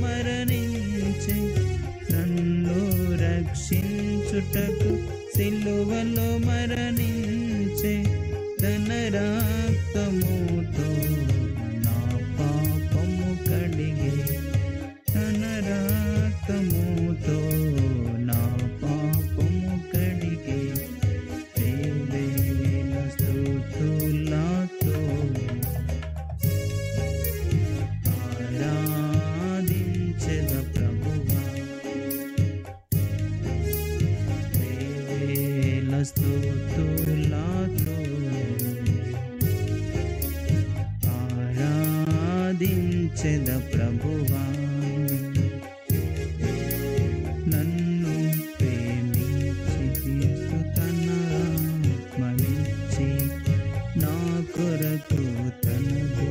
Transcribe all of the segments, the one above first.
మరణించి నన్ను రక్షించుటకు సిలువలో మరణించి తన రక్తముతో నా పాపము కడిగి తన రక్తముతో నా పాపము కడిగి వేవేల స్తుతులతో ఆరాధించెద ప్రభువా వేవేల స్తుతులతో ఆరాధించెద ప్రభువా నన్ను ప్రేమించి క్రీస్తు తన ఆత్మనిచ్చి నా కొరకు తనకు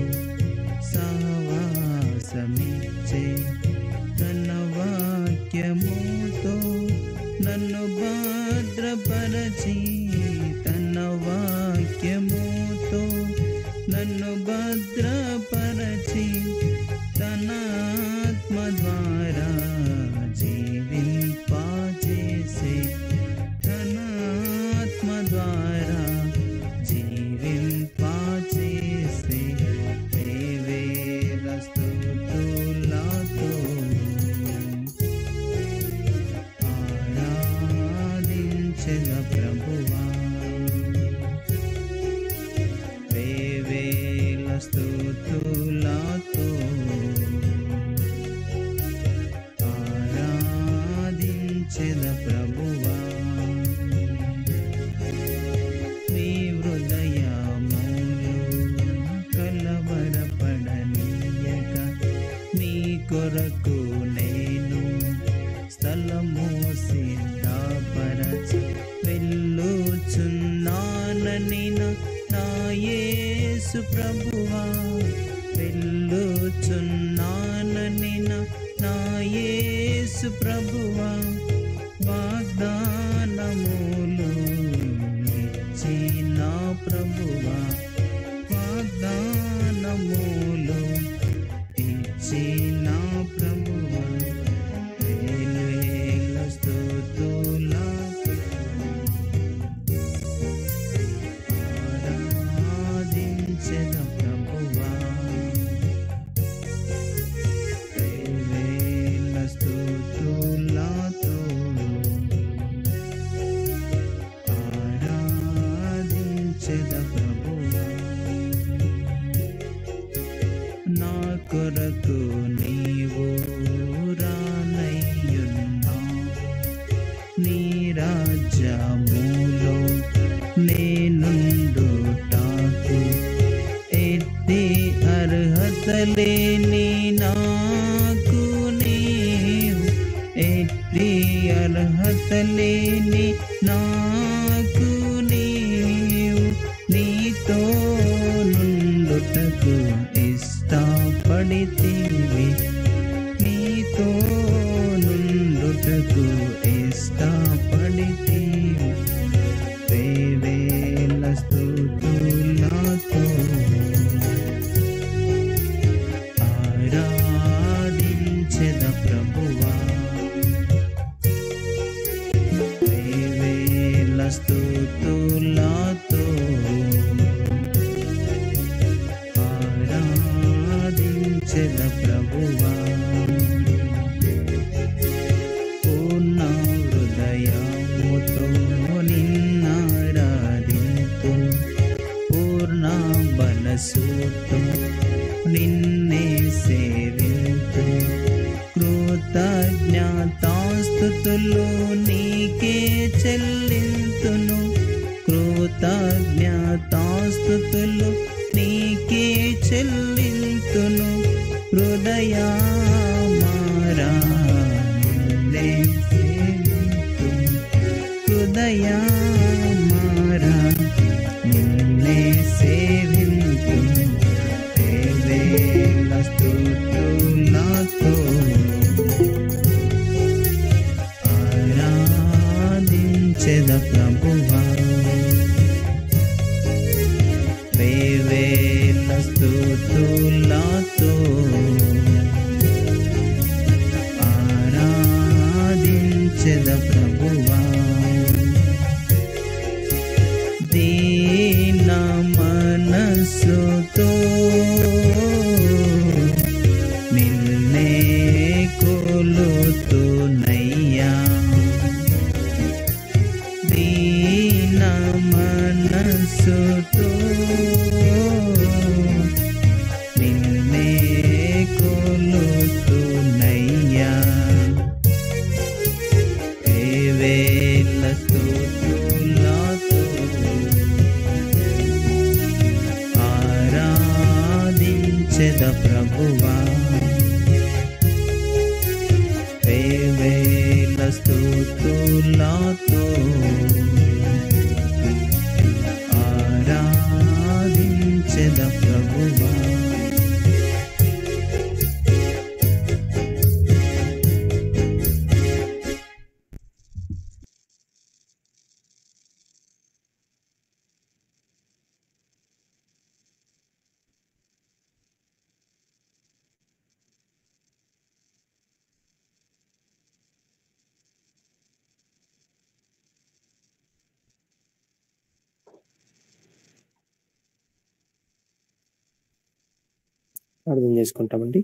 సహవాసమిచ్చే తన వాక్యముతో నన్ను భద్రపరచి తన వాక్యముతో నన్ను భద్రపరచి తన ఆత్మ ద్వారా జీవింపచేసే తన ఆత్మ ద్వారా జీవింపచేసే వేవేల స్తుతులతో ఆరాధించగ ప్రభువా వేవేల స్తుతులతో ఆరాధించెద ప్రభువా నీ హృదయములు కలవరపడనీయక నీ కొరకు నేను స్థలము సిద్ధపరచి వెళ్ళుచున్నానని నా యేసు ప్రభువా వెళ్ళుచున్నానని నా యేసు ప్రభువా వాగ్దానములు ఇచ్చిన ప్రభువా వాగ్దానములు ఇచ్చిన ప్రభువా వేవేల స్తుతులతో ఆరాధించెద ప్రభువా వేవేల స్తుతులతో ఆరాధించెద ప్రభువా నా కొరకు నీవు రానయ్యున్నావు నీ రాజ్యములో నేనుండుటాకు ఎట్టి అర్హత లేని నాకు నీవు ఎట్టి అర్హత లేని నాకు నీవు నీతో నుండుటకు ఇష్టపడితేవి నీతో నుండుటకు ఇష్టపడితేవి వేవేల స్తుతులతో ఆరాధించెద ప్రభువా వేవేల స్తుతులతో ఆరాధించెద ప్రభువా పూర్ణ హృదయముతో నిన్నారాధింతు పూర్ణ బలసుతో నిన్నే సేవింతు కృతజ్ఞతాస్తుతులు నీకే చెల్లింతును కృతజ్ఞతాస్తుతులు నీకే చెల్లింతును హృదయమారా నిన్నే సేవింతు హృదయమారా నిన్నే సేవింతు వేవేల స్తుతులతో ఆరాధించెద ప్రభువా వేవేల స్తుతులతో మనసుతో నిన్నే కొలుతున్నయ్యా వేవేల స్తుతులతో ఆరాధించెద ప్రభువా వేవేల స్తుతులతో ఆరాధించెద ప్రభువా అర్థం చేసుకుంటామండి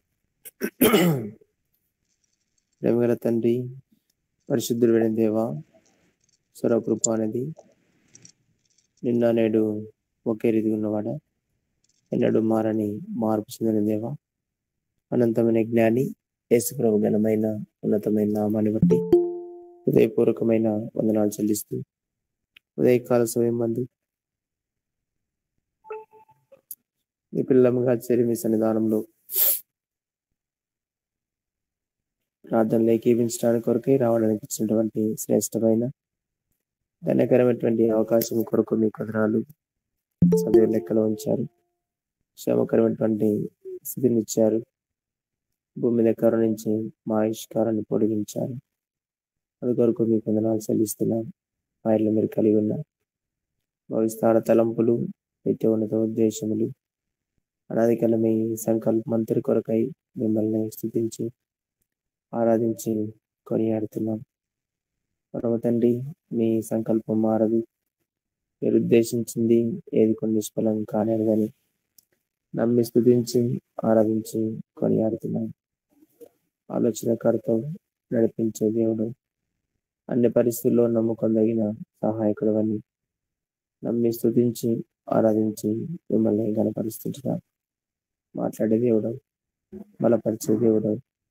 ప్రేమగల తండ్రి పరిశుద్ధుడు వెళ్ళిన దేవ స్వరకృప అనేది నిన్న నేడు ఒకే రీతి ఉన్నవాడ ఎన్నడూ మారని మార్పు చెందిన దేవ అనంతమైన జ్ఞాని యేసుప్రభు ఘనమైన ఉన్నతమైన నామాన్ని బట్టి హృదయపూర్వకమైన వందనాలు చెల్లిస్తూ ఉదయకాల సమయం మందు మీ పిల్లలుగా చేరి మీ సన్నిధానంలో ప్రార్థనలు ఏకీవించడానికి కొరకై రావడానికి ఇచ్చినటువంటి శ్రేష్టమైన ధన్యకరమైనటువంటి అవకాశం కొరకు మీ కుదరాలు చదివే లెక్కలో ఉంచారు క్షేమకరమైనటువంటి స్థితిని ఇచ్చారు భూమి మీద కరుణించి మా ఆయుష్కారాన్ని పొడిగించారు అది కొరకు మీ కొందనాలు చెల్లిస్తున్నాను ఆయనలో మీరు కలిగి ఉన్న భవిస్తార తలంపులు నిత్య ఉన్నత ఉద్దేశములు అనాదికల మీ సంకల్ప మంత్రి కొరకై మిమ్మల్ని స్థుతించి ఆరాధించి కొనియాడుతున్నాం పరమ తండ్రి మీ సంకల్పం మారదు మీరు ఉద్దేశించింది ఏది కొన్ని నిష్ఫలం కానేది కానీ నమ్మి స్థుతించి ఆరాధించి కొనియాడుతున్నాం ఆలోచనకర్త నడిపించే దేవుడు అన్ని పరిస్థితుల్లో నమ్ముకొందగిన సహాయకుడు అని నమ్మి స్థుతించి ఆరాధించి మిమ్మల్ని గణపరుస్తుంటున్నాం మాట్లాడే దేవుడు బలపరిచే దేవుడు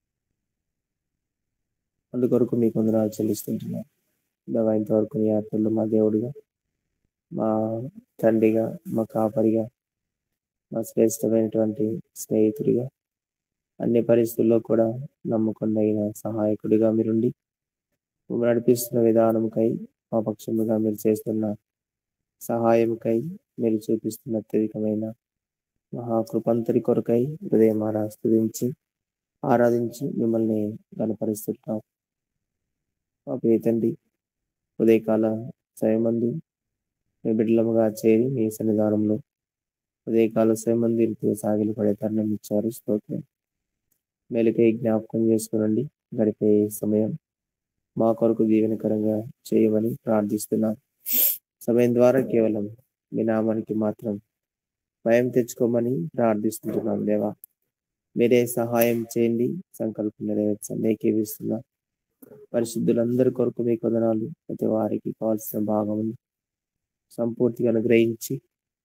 అందుకొరకు మీ కొందరు చెల్లిస్తుంటున్నాం దేవా ఇంతవరకు నీ ఆత్మలు మా దేవుడిగా మా తండ్రిగా మా కాపరిగా మా శ్రేష్టమైనటువంటి స్నేహితుడిగా అన్ని పరిస్థితుల్లో కూడా నమ్ముకున్న సహాయకుడిగా మీరుండి మమ్మల్ని నడిపిస్తున్న విధానముకై మా పక్షముగా మీరు చేస్తున్న సహాయముకై మీరు చూపిస్తున్న అత్యధికమైన మహాకృపంతరి కొరకై హృదయమాన స్థుతించి ఆరాధించి మిమ్మల్ని గనపరుస్తున్నాం మా ప్రియతండి ఉదయకాల సమయమందు మీ బిడ్డలముగా చేరి మీ సన్నిధానంలో ఉదయకాల సమయమందు ఇరుకు సాగిలు పడే తరుణం ఇచ్చారు స్తోత్రం మేలుకై జ్ఞాపకం చేసుకునండి గడిపే సమయం మా కొరకు దీవెనకరంగా చేయమని ప్రార్థిస్తున్నాం సమయం ద్వారా కేవలం మీ నామానికి మాత్రం భయం తెచ్చుకోమని ప్రార్థిస్తుంటున్నాం దేవా మీరే సహాయం చేయండి సంకల్పం నెరవేర్చండి ఏకీవిస్తున్నా పరిశుద్ధులందరి కొరకు మీ కొదనాలు ప్రతి వారికి కావాల్సిన భాగమును సంపూర్తిగా అనుగ్రహించి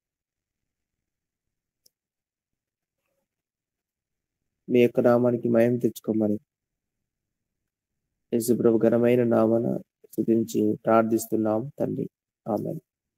మీ యొక్క నామానికి మయం తెచ్చుకోమని యేసుప్రభు ఘనమైన నామన స్థుతించి ప్రార్థిస్తున్నాం తండ్రి ఆమె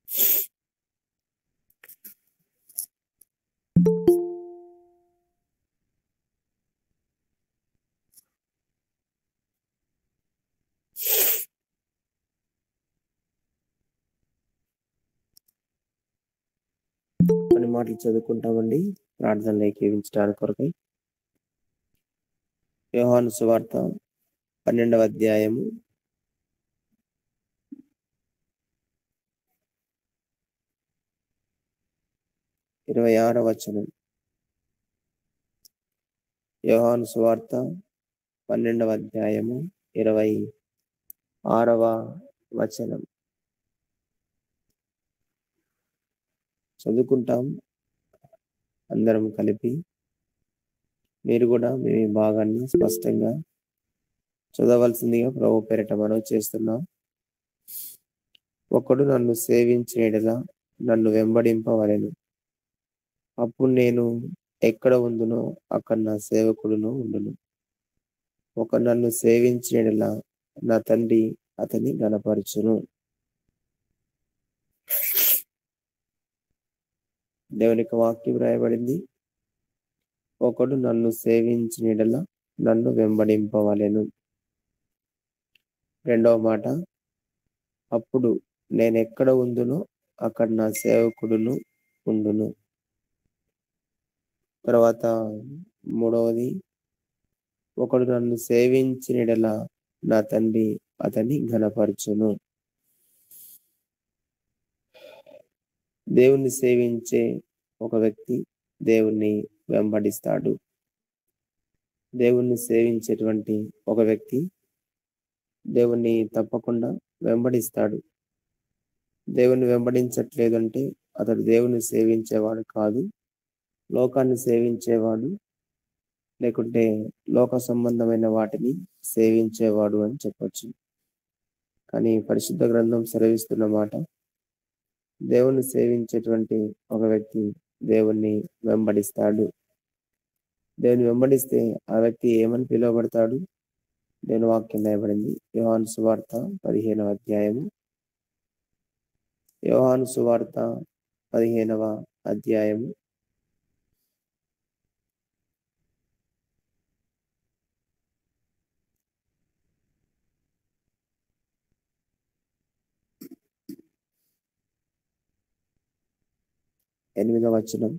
కొన్ని మాటలు చదువుకుంటామండి ప్రార్థనలు ఏకీవించడానికి కొరకై యోహాను సువార్త పన్నెండవ అధ్యాయము ఇరవై ఆరవ వచనం యోహాను సువార్త పన్నెండవ అధ్యాయము ఇరవై ఆరవ వచనం చదువుకుంటాం అందరం కలిపి మీరు కూడా మీ భాగాన్ని స్పష్టంగా చదవలసిందిగా ప్రభు పేరిట మనవి చేస్తున్నాం ఒకడు నన్ను సేవించేడలా నన్ను వెంబడింపవలెను అప్పుడు నేను ఎక్కడ ఉందునో అక్కడ నా సేవకుడును ఉండును ఒక నన్ను సేవించేలా నా తండ్రి అతని గనపరచును దేవునికి వాక్యం రాయబడింది ఒకడు నన్ను సేవించినడల నన్ను వెంబడింపవలెను రెండవ మాట అప్పుడు నేను ఎక్కడ ఉందునో అక్కడ నా సేవకుడును ఉండును తర్వాత మూడవది ఒకడు నన్ను సేవించినడల నా తండ్రి అతని ఘనపరచును దేవుణ్ణి సేవించే ఒక వ్యక్తి దేవుణ్ణి వెంబడిస్తాడు దేవుణ్ణి సేవించేటువంటి ఒక వ్యక్తి దేవుణ్ణి తప్పకుండా వెంబడిస్తాడు దేవుణ్ణి వెంబడించట్లేదు అంటే అతడు దేవుణ్ణి సేవించేవాడు కాదు లోకాన్ని సేవించేవాడు లేకుంటే లోక సంబంధమైన వాటిని సేవించేవాడు అని చెప్పొచ్చు కానీ పరిశుద్ధ గ్రంథం సెలవిస్తున్న మాట దేవుణ్ణి సేవించేటువంటి ఒక వ్యక్తి దేవుణ్ణి వెంబడిస్తాడు దేవుని వెంబడిస్తే ఆ వ్యక్తి ఏమని పిలువబడతాడు దేవుని వాక్యం రాయబడింది యోహాను సువార్త పదిహేనవ అధ్యాయము యోహాను సువార్త పదిహేనవ అధ్యాయము ఎనిమిదవ వచనం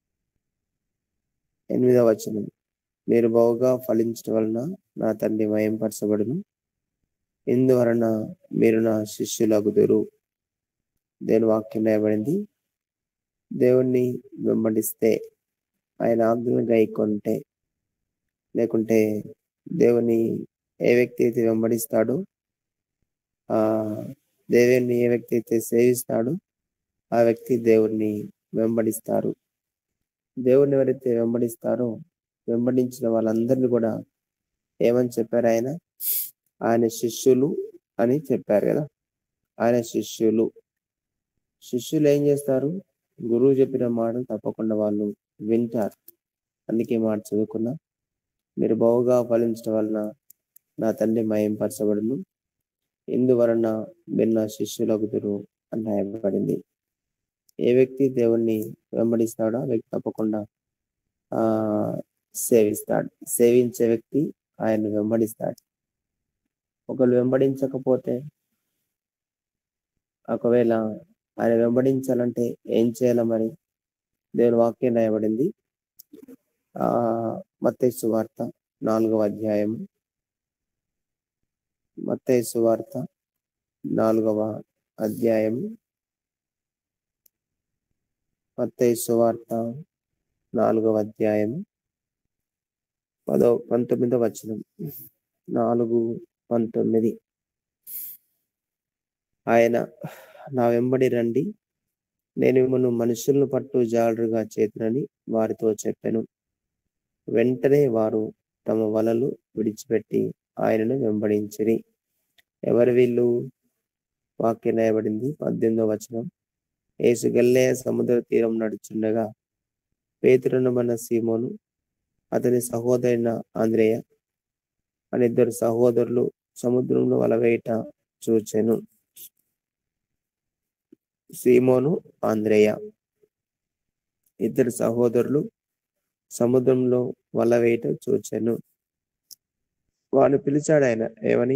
ఎనిమిదవ వచనం మీరు బహుగా ఫలించడం వలన నా తండ్రి మయంపరచబడును ఇందువలన మీరు నా శిష్యులగుదురు దేని వాక్యం రాయబడింది దేవుణ్ణి వెంబడిస్తే ఆయన ఆజ్ఞలు గైకొంటే లేకుంటే దేవుని ఏ వ్యక్తి అయితే వెంబడిస్తాడో ఆ దేవుని ఏ వ్యక్తి అయితే సేవిస్తాడో ఆ వ్యక్తి దేవుణ్ణి వెంబడిస్తారు దేవుణ్ణి ఎవరైతే వెంబడిస్తారో వెంబడించిన వాళ్ళందరినీ కూడా ఏమని చెప్పారు ఆయన ఆయన శిష్యులు అని చెప్పారు కదా ఆయన శిష్యులు శిష్యులు ఏం చేస్తారు గురువు చెప్పిన మాటలు తప్పకుండా వాళ్ళు వింటారు అందుకే మాట చదువుకున్నా మీరు బహుగా ఫలించడం వలన నా తండ్రి మయంపరచబడును ఇందువలన భిన్న శిష్యులగుదురు అని రాయబడింది ఏ వ్యక్తి దేవుణ్ణి వెంబడిస్తాడో ఆ వ్యక్తి తప్పకుండా ఆ సేవిస్తాడు సేవించే వ్యక్తి ఆయన వెంబడిస్తాడు ఒకళ్ళు వెంబడించకపోతే ఒకవేళ ఆయన వెంబడించాలంటే ఏం చేయాలి మరి దేవుని వాక్యం రాయబడింది ఆ మత్తయి సువార్త నాలుగవ అధ్యాయం మత్తయి సువార్త నాలుగవ అధ్యాయం మత్తయి సువార్త నాలుగవ అధ్యాయం పదో పంతొమ్మిదో వచనం నాలుగు పంతొమ్మిది ఆయన నా వెంబడి రండి నేను మిమ్మల్ని మనుషులను పట్టు జాలరుగా చేతునని వారితో చెప్పాను వెంటనే వారు తమ వలలు విడిచిపెట్టి ఆయనను వెంబడించిరి ఎవరు వీళ్ళు వాక్యం రాయబడింది పద్దెనిమిదో వచనం ఏసు గల్లే సముద్ర తీరం నడుచుండగా పేతురనమన్న సీమోను అతని సహోదరైన ఆంధ్రేయ అని ఇద్దరు సహోదరులు సముద్రంలో వలవేట చూచెను సీమోను ఆంధ్రేయ ఇద్దరు సహోదరులు సముద్రంలో వలవేట చూచెను వాడు పిలిచాడు ఆయన ఏమని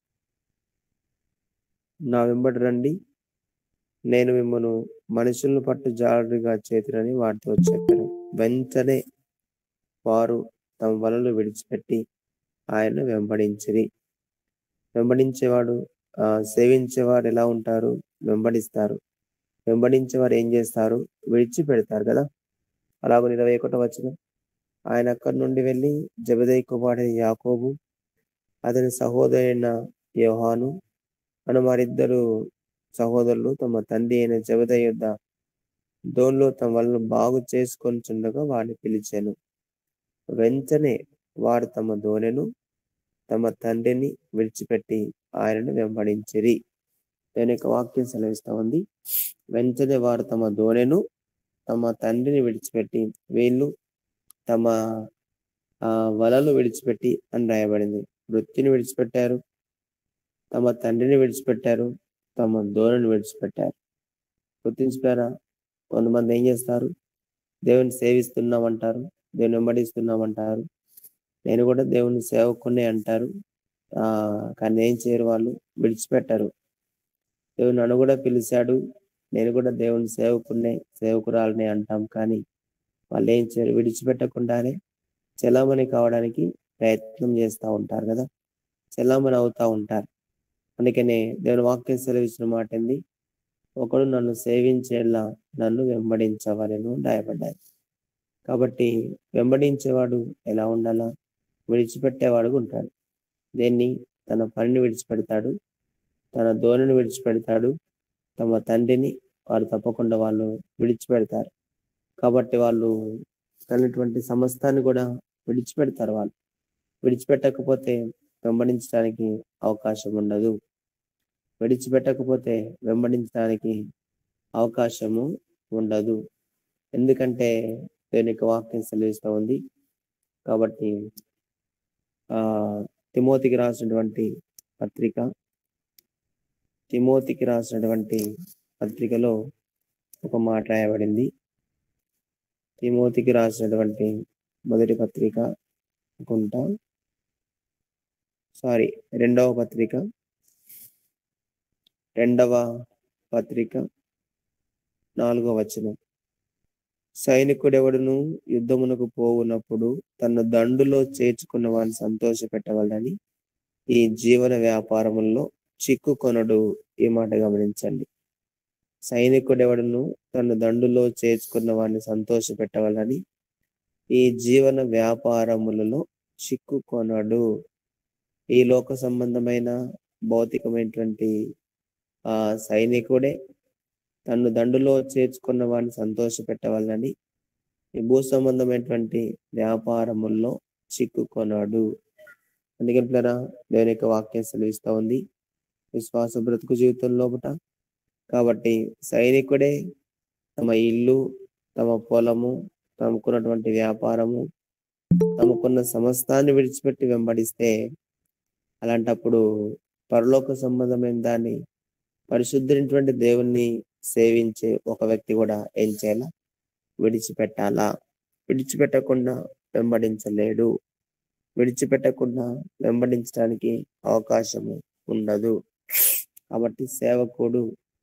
నా వెంబడి రండి నేను మిమ్మల్ని మనుషులను పట్టు జారుగా చేతులని వారితో చెప్పాను వెంటనే వారు తమ వలలు విడిచిపెట్టి ఆయన వెంబడించిరి వెంబడించేవాడు ఆ సేవించేవాడు ఎలా ఉంటారు వెంబడిస్తారు వెంబడించేవారు ఏం చేస్తారు విడిచిపెడతారు కదా అలాగే ఇరవై ఒకటో వచ్చిన ఆయన అక్కడి నుండి వెళ్ళి జబదయ్ కుమారుడైన యాకోబు అతని సహోదరైన యోహాను అని వారిద్దరు సహోదరులు తమ తండ్రి అయిన జబదయ్ యొద్ద దోన్లో తమ వలన బాగు చేసుకొని చుండగా వాడిని పిలిచాను వెంటనే వారు తమ దోనెను తమ తండ్రిని విడిచిపెట్టి ఆయనను వెంబడించిరి దేవుని యొక్క వాక్యం సెలవిస్తా ఉంది వెంటనే వారు తమ దోణెను తమ తండ్రిని విడిచిపెట్టి వీళ్ళు తమ ఆ వలలు విడిచిపెట్టి అని రాయబడింది వృత్తిని విడిచిపెట్టారు తమ తండ్రిని విడిచిపెట్టారు తమ దోణను విడిచిపెట్టారు గుర్తించుతారా కొంతమంది ఏం చేస్తారు దేవుని సేవిస్తున్నామంటారు దేవుని వెంబడిస్తున్నామంటారు నేను కూడా దేవుని సేవకునే అంటారు ఆ కానీ ఏం చేయరు వాళ్ళు విడిచిపెట్టరు దేవుని నన్ను కూడా పిలిచాడు నేను కూడా దేవుని సేవకునే సేవకురాలని అంటాం కానీ వాళ్ళు ఏం చేయరు విడిచిపెట్టకుండానే చలామణి కావడానికి ప్రయత్నం చేస్తూ ఉంటారు కదా చలామణి అవుతా ఉంటారు అందుకనే దేవుని వాక్యం సెలవిచ్చిన మాట ఏంది ఒకడు నన్ను సేవించేలా నన్ను వెంబడించవలను రాయబడ్డారు కాబట్టి వెంబడించేవాడు ఎలా ఉండాలా విడిచిపెట్టేవాడు ఉంటాడు దేన్ని తన పనిని విడిచిపెడతాడు తన ధోనిని విడిచిపెడతాడు తమ తండ్రిని వారు తప్పకుండా వాళ్ళు విడిచిపెడతారు కాబట్టి వాళ్ళు కలిగినటువంటి సమస్తాన్ని కూడా విడిచిపెడతారు వాళ్ళు విడిచిపెట్టకపోతే వెంబడించడానికి అవకాశం ఉండదు విడిచిపెట్టకపోతే వెంబడించడానికి అవకాశము ఉండదు ఎందుకంటే దేవుని యొక్క వాక్యం సెలవిస్తూ ఉంది కాబట్టి ఆ తిమోతికి రాసినటువంటి పత్రిక తిమోతికి రాసినటువంటి పత్రికలో ఒక మాట రాయబడింది తిమోతికి రాసినటువంటి మొదటి పత్రిక అనుకుంటా సారీ రెండవ పత్రిక రెండవ పత్రిక నాలుగవ వచనం సైనికుడెవడును యుద్ధమునకు పోవునప్పుడు తన దండులో చేర్చుకున్న వాడిని సంతోష పెట్టవాలని ఈ జీవన వ్యాపారముల్లో చిక్కుకొనడు ఈ మాట గమనించండి సైనికుడెవడును తన దండులో చేర్చుకున్న వాడిని సంతోష పెట్టవాలని ఈ జీవన వ్యాపారములలో చిక్కుకొనడు ఈ లోక సంబంధమైన భౌతికమైనటువంటి ఆ సైనికుడే తను దండులో చేర్చుకున్న వాడిని సంతోష పెట్టవాలని ఈ భూ సంబంధమైనటువంటి వ్యాపారముల్లో చిక్కుకొన్నాడు అందుకే పిల్లరా దేవుని యొక్క వాక్యం సెలవిస్తూ ఉంది విశ్వాస బ్రతుకు జీవితం లోపట కాబట్టి సైనికుడే తమ ఇల్లు తమ పొలము తమకున్నటువంటి వ్యాపారము తమకున్న సమస్తాన్ని విడిచిపెట్టి వెంబడిస్తే అలాంటప్పుడు పరలోక సంబంధమైన దాన్ని పరిశుద్ధమైనటువంటి దేవుణ్ణి సేవించే ఒక వ్యక్తి కూడా ఏం చేయాలా విడిచిపెట్టాలా విడిచిపెట్టకుండా వెంబడించలేడు విడిచిపెట్టకుండా వెంబడించడానికి అవకాశము ఉండదు కాబట్టి సేవకుడు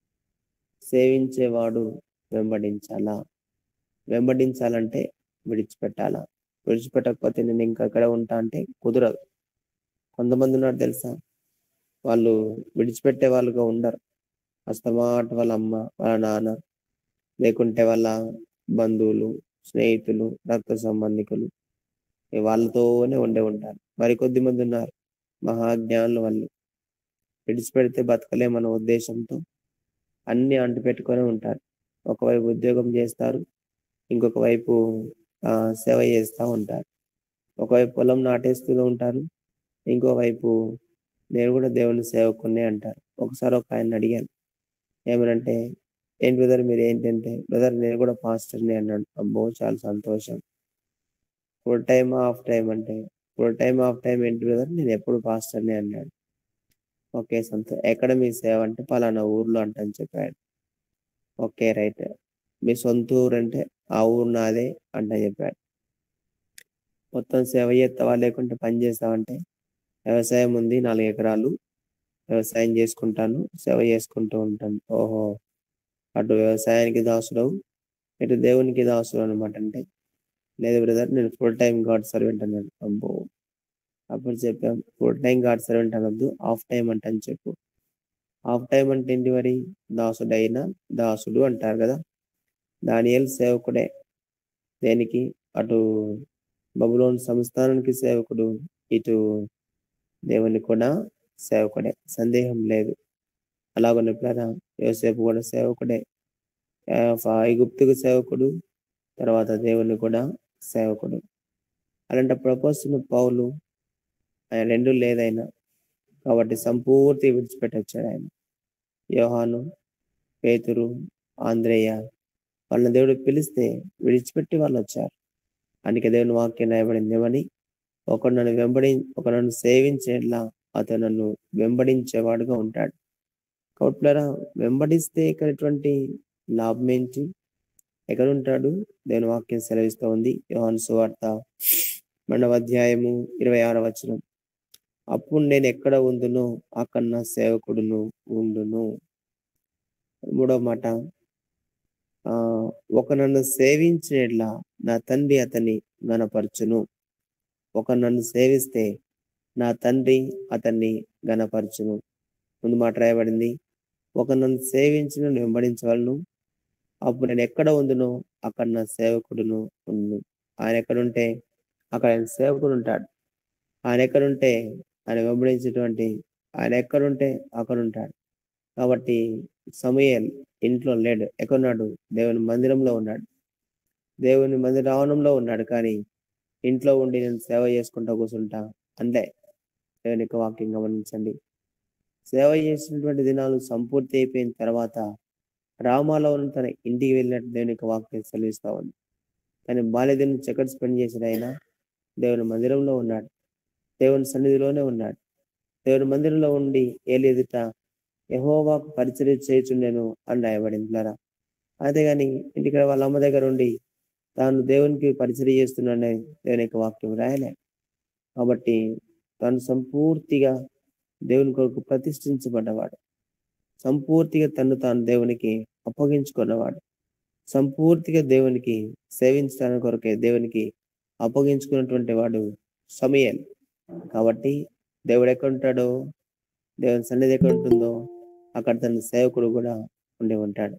సేవించేవాడు వెంబడించాలా వెంబడించాలంటే విడిచిపెట్టాలా విడిచిపెట్టకపోతే నేను ఇంకా అక్కడ ఉంటా అంటే కుదరదు కొంతమంది ఉన్నారు తెలుసా వాళ్ళు విడిచిపెట్టే వాళ్ళుగా ఉండరు అస్తమాట వాళ్ళ అమ్మ వాళ్ళ నాన్న లేకుంటే వాళ్ళ బంధువులు స్నేహితులు రక్త సంబంధికులు ఈ వాళ్ళతోనే ఉండే ఉంటారు మరి కొద్ది మంది ఉన్నారు మహాజ్ఞానులు వాళ్ళు విడిచిపెడితే బతకలేమన్న ఉద్దేశంతో అన్ని అంటు పెట్టుకొని ఉంటారు ఒకవైపు ఉద్యోగం చేస్తారు ఇంకొక వైపు ఆ సేవ చేస్తూ ఉంటారు ఒకవైపు పొలం నాటేస్తూ ఉంటారు ఇంకోవైపు నేను కూడా దేవుని సేవకునే అంటారు ఒకసారి ఒక ఆయన అడిగాను ఏమనంటే ఏంటి బ్రదర్ మీరు ఏంటంటే బ్రదర్ నేను కూడా పాస్టర్ని అన్నాడు అబ్బో చాలా సంతోషం ఫుల్ టైమ్ హాఫ్ టైం అంటే ఫుల్ టైమ్ హాఫ్ టైం ఏంటి బ్రదర్ నేను ఎప్పుడు పాస్టర్ని అన్నాడు ఓకే సంతో ఎక్కడ మీ సేవ అంటే పలానా ఊర్లో అంటని చెప్పాడు ఓకే రైట్ మీ సొంత ఊరు అంటే ఆ ఊరు నాదే అంట చెప్పాడు మొత్తం సేవ చేస్తావా లేకుంటే పని చేస్తావంటే వ్యవసాయం ఉంది నాలుగు ఎకరాలు వ్యవసాయం చేసుకుంటాను సేవ చేసుకుంటూ ఉంటాను ఓహో అటు వ్యవసాయానికి దాసుడవు ఇటు దేవునికి దాసుడు అనమాట అంటే లేదు బ్రదర్ నేను ఫుల్ టైం గాడ్ సర్వెంట్ అన్నాడు అబ్బో అప్పుడు చెప్పాం ఫుల్ టైం గాడ్ సర్వెంట్ అనొద్దు హాఫ్ టైం అంటని చెప్పు హాఫ్ టైం అంటే ఏంటి మరి దాసుడైన దాసుడు అంటారు కదా దానియల్ సేవకుడే దేనికి అటు బబులోన్ సంస్థానానికి సేవకుడు ఇటు దేవుని కూడా సేవకుడే సందేహం లేదు అలాగనే ఎప్పుడైనా యోసేపు కూడా సేవకుడే ఐగుప్తుకు సేవకుడు తర్వాత దేవుని కూడా సేవకుడు అలాంటప్పుడు అపోస్తున్న పౌలు ఆయన రెండు లేదైనా కాబట్టి సంపూర్తి విడిచిపెట్టి వచ్చాడు ఆయన యోహాను పేతురు ఆంధ్రేయ వాళ్ళని దేవుడు పిలిస్తే విడిచిపెట్టి వాళ్ళు వచ్చారు అందుకే దేవుని వాక్యం రాయబడింది ఏమని ఒకడు నన్ను వెంబడి ఒక నన్ను సేవించేలా అతను నన్ను వెంబడించేవాడుగా ఉంటాడు కౌట్లరా వెంబడిస్తే ఇక్కడటువంటి లాభం ఏంటి ఎక్కడ ఉంటాడు దేవుని వాక్యం సెలవిస్తూ ఉంది యోహాను సువార్త రెండవ అధ్యాయము ఇరవై ఆరవ వచనం అప్పుడు నేను ఎక్కడ ఉందునో అక్కడ నా సేవకుడును ఉండును మూడవ మాట ఆ ఒక నన్ను సేవించేట్లా నా తండ్రి అతన్ని గనపరచును ఒక నన్ను సేవిస్తే నా తండ్రి అతన్ని గనపరచును ముందు మాట రాయబడింది ఒక నన్ను సేవించిన వెంబడించవలను అప్పుడు నేను ఎక్కడ ఉందునో అక్కడ నా సేవకుడును ఉండు ఆయన ఎక్కడుంటే అక్కడ ఆయన సేవకుడు ఉంటాడు ఆయన ఎక్కడుంటే ఆయన వెంబడించేటువంటి ఆయన ఎక్కడుంటే అక్కడ ఉంటాడు కాబట్టి సమయల్ ఇంట్లో లేడు ఎక్కడున్నాడు దేవుని మందిరంలో ఉన్నాడు దేవుని మందిర ఆవరణంలో ఉన్నాడు కానీ ఇంట్లో ఉండి నేను సేవ చేసుకుంటా కూర్చుంటా అంటే దేవుని యొక్క వాక్యం గమనించండి సేవ చేసినటువంటి దినాలు సంపూర్తి అయిపోయిన తర్వాత రామాలో ఉన్న తన ఇంటికి వెళ్ళినట్టు దేవుని యొక్క వాక్యం సెలవిస్తా ఉంది కానీ బాల్యదినం చక్కటి స్పెండ్ చేసిన ఆయన దేవుని మందిరంలో ఉన్నాడు దేవుని సన్నిధిలోనే ఉన్నాడు దేవుని మందిరంలో ఉండి ఏలి ఎదుట యహోవాకు పరిచయం చేయుచుండెను అని రాయబడింది లారా అంతేగాని ఇంటికి వాళ్ళ అమ్మ దగ్గర ఉండి తాను దేవునికి పరిచయం చేస్తున్నాడని దేవుని యొక్క వాక్యం రాయలే కాబట్టి తాను సంపూర్తిగా దేవుని కొరకు ప్రతిష్ఠించబడ్డవాడు సంపూర్తిగా తను తాను దేవునికి అప్పగించుకున్నవాడు సంపూర్తిగా దేవునికి సేవించడానికి కొరకే దేవునికి అప్పగించుకున్నటువంటి వాడు సమయల్ కాబట్టి దేవుడు ఎక్కడ ఉంటాడో దేవుని సన్నిధి ఎక్కడ ఉంటుందో అక్కడ తన సేవకుడు కూడా ఉండి ఉంటాడు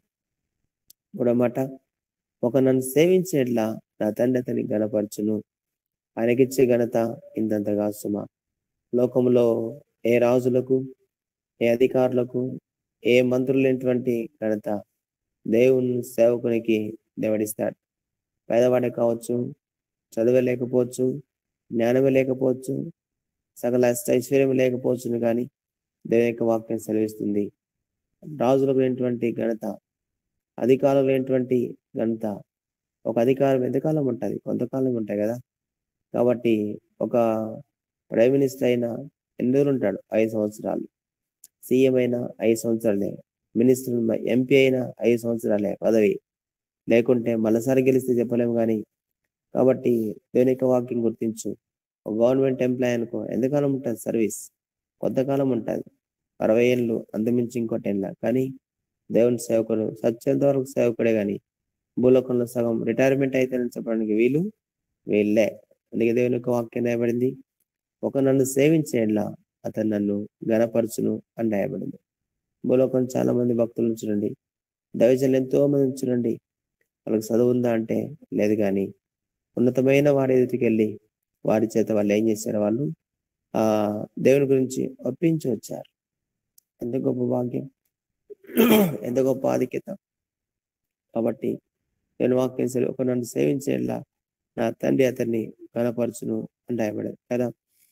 మాట ఒక నన్ను సేవించేట్లా నా తండ్రి అతని గణపరచును ఆయనకిచ్చే ఘనత ఇంతంతగా సుమ లోకంలో ఏ రాజులకు ఏ అధికారులకు ఏ మంత్రులు లేనటువంటి ఘనత దేవుని సేవకునికి దేవుడిస్తాడు పేదవాడే కావచ్చు చదువే లేకపోవచ్చు జ్ఞానమే లేకపోవచ్చు సకల ఐశ్వర్యం లేకపోవచ్చును కానీ దేవుని యొక్క వాక్యం సెలవిస్తుంది రాజులకు లేనటువంటి ఘనత అధికారులకు లేనటువంటి ఘనత ఒక అధికారం ఎంతకాలం ఉంటుంది కొంతకాలం ఉంటాయి కదా కాబట్టి ఒక ప్రైమ్ మినిస్టర్ అయినా ఎన్ని రోజులు ఉంటాడు ఐదు సంవత్సరాలు సీఎం అయినా ఐదు సంవత్సరాలే మినిస్టర్ ఎంపీ అయినా ఐదు సంవత్సరాలే పదవి లేకుంటే మళ్ళీసారి గెలిస్తే చెప్పలేము కానీ కాబట్టి దేవుని యొక్క వాక్యం గుర్తించు ఒక గవర్నమెంట్ ఎంప్లాయ్ అనుకో ఎంతకాలం ఉంటుంది సర్వీస్ కొంతకాలం ఉంటుంది అరవై ఏళ్ళు అంతమించి ఇంకోటి ఏళ్ళ కానీ దేవుని సేవకుడు సత్యంత వరకు సేవకుడే కానీ భూలోకంలో సగం రిటైర్మెంట్ అయితే చెప్పడానికి వీలు వీళ్ళే అందుకే దేవుని యొక్క వాక్యం రాయబడింది ఒక నన్ను సేవించేలా అతను నన్ను గనపరచును అని రాయబడింది భూలోకం చాలా మంది భక్తులు చూడండి దైవజనులు ఎంతో మంది చూడండి వాళ్ళకి చదువు ఉందా అంటే లేదు కానీ ఉన్నతమైన వారి ఎదుటికి వెళ్ళి వారి చేత వాళ్ళు ఏం చేశారు వాళ్ళు ఆ దేవుని గురించి ఒప్పించి వచ్చారు ఎంత గొప్ప భాగ్యం ఎంత గొప్ప ఆధిక్యత కాబట్టి నేను వాక్యం సరే ఒక నన్ను సేవించేలా నా తండ్రి అతన్ని గణపరచును అని రాయబడేది కదా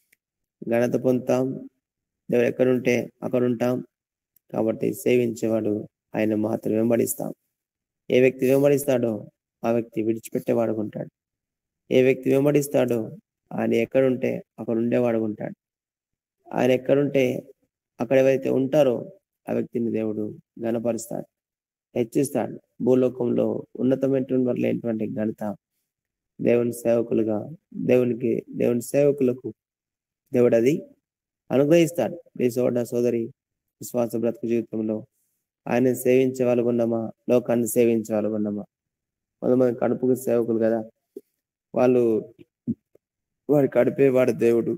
ఘనత పొందుతాం దేవుడు ఎక్కడుంటే అక్కడ ఉంటాం కాబట్టి సేవించేవాడు ఆయన మాత్రం వెంబడిస్తాం ఏ వ్యక్తి వెంబడిస్తాడో ఆ వ్యక్తి విడిచిపెట్టేవాడు ఉంటాడు ఏ వ్యక్తి వెంబడిస్తాడో ఆయన ఎక్కడుంటే అక్కడ ఉండేవాడు ఉంటాడు ఆయన ఎక్కడుంటే అక్కడ ఎవరైతే ఉంటారో ఆ వ్యక్తిని దేవుడు గణపరుస్తాడు హెచ్చిస్తాడు భూలోకంలో ఉన్నతమైనటువంటి వారు లేనటువంటి ఘనత దేవుని సేవకులుగా దేవునికి దేవుని సేవకులకు దేవుడు అది అనుగ్రహిస్తాడు ఈ సోదర సోదరి విశ్వాస బ్రతుకు జీవితంలో ఆయన సేవించే వాళ్ళు ఉన్నామా లోకాన్ని సేవించే వాళ్ళు ఉన్నామా కొంతమంది కడుపుకు సేవకులు కదా వాళ్ళు వారి కడిపే వాడు దేవుడు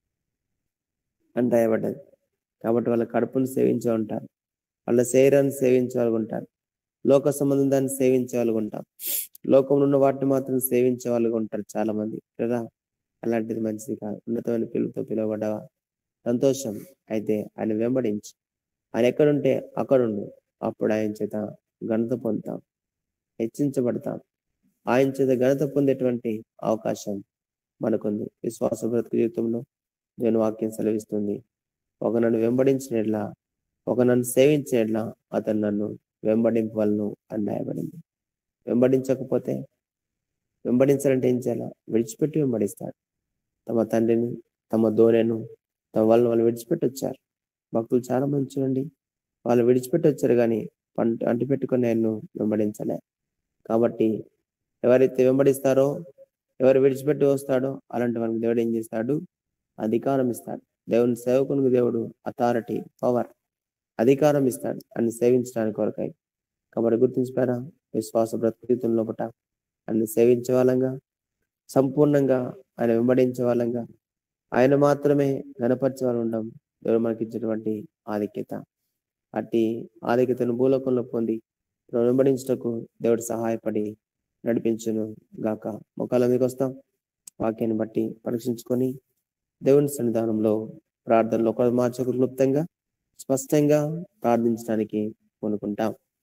అని రాయబడ్డది కాబట్టి వాళ్ళ కడుపును సేవించే ఉంటారు వాళ్ళ శరీరాన్ని సేవించే వాళ్ళు ఉంటారు లోక సంబంధం దాన్ని సేవించే వాళ్ళు ఉంటాం లోకంలో ఉన్న వాటిని మాత్రం సేవించే వాళ్ళు ఉంటారు చాలా మంది కదా అలాంటిది మంచిది కాదు ఉన్నతమైన పిలుపుతో పిలువబడ్డవా సంతోషం అయితే ఆయన వెంబడించి ఆయన ఎక్కడుంటే అక్కడుండు అప్పుడు ఆయన చేత ఘనత పొందుతాం హెచ్చించబడతాం ఆయన చేత ఘనత పొందేటువంటి అవకాశం మనకుంది విశ్వాస బ్రతుకు జీవితంలో దేవుని వాక్యం సెలవిస్తుంది ఒక నన్ను వెంబడించినట్లా ఒక నన్ను సేవించేట్లా అతను నన్ను వెంబడింపవలను అని రాయబడింది వెంబడించకపోతే వెంబడించాలంటే ఏం చేయాలా విడిచిపెట్టి వెంబడిస్తాడు తమ తండ్రిని తమ దోనెను తమ వాళ్ళని వాళ్ళు విడిచిపెట్టి వచ్చారు భక్తులు చాలా మంది చూడండి వాళ్ళు విడిచిపెట్టి వచ్చారు కానీ పంట అంటి పెట్టుకుని నేను వెంబడించలే కాబట్టి ఎవరైతే వెంబడిస్తారో ఎవరు విడిచిపెట్టి వస్తాడో అలాంటి వానికి దేవుడు ఏం చేస్తాడు అధికారం ఇస్తాడు దేవుని సేవకునికి దేవుడు అథారిటీ పవర్ అధికారం ఇస్తాడు అని సేవించడానికి కొరకై కాబట్టి గుర్తించిపోయారా విశ్వాస బ్రతుకుతీతం లోపట అన్ని సేవించే వాళ్ళంగా సంపూర్ణంగా ఆయన వెంబడించే వాళ్ళంగా ఆయన మాత్రమే గణపరిచే వాళ్ళు ఉండడం దేవుడు మనకి ఇచ్చినటువంటి ఆధిక్యత అట్టి ఆధిక్యతను భూలోకంలో పొంది వెంబడించటకు దేవుడు సహాయపడి నడిపించును గాక ముఖాల మీదకి వస్తాం వాక్యాన్ని బట్టి పరీక్షించుకొని దేవుని సన్నిధానంలో ప్రార్థనలో ఒక మార్చకు క్లుప్తంగా స్పష్టంగా ప్రార్థించడానికి కొనుక్కుంటాం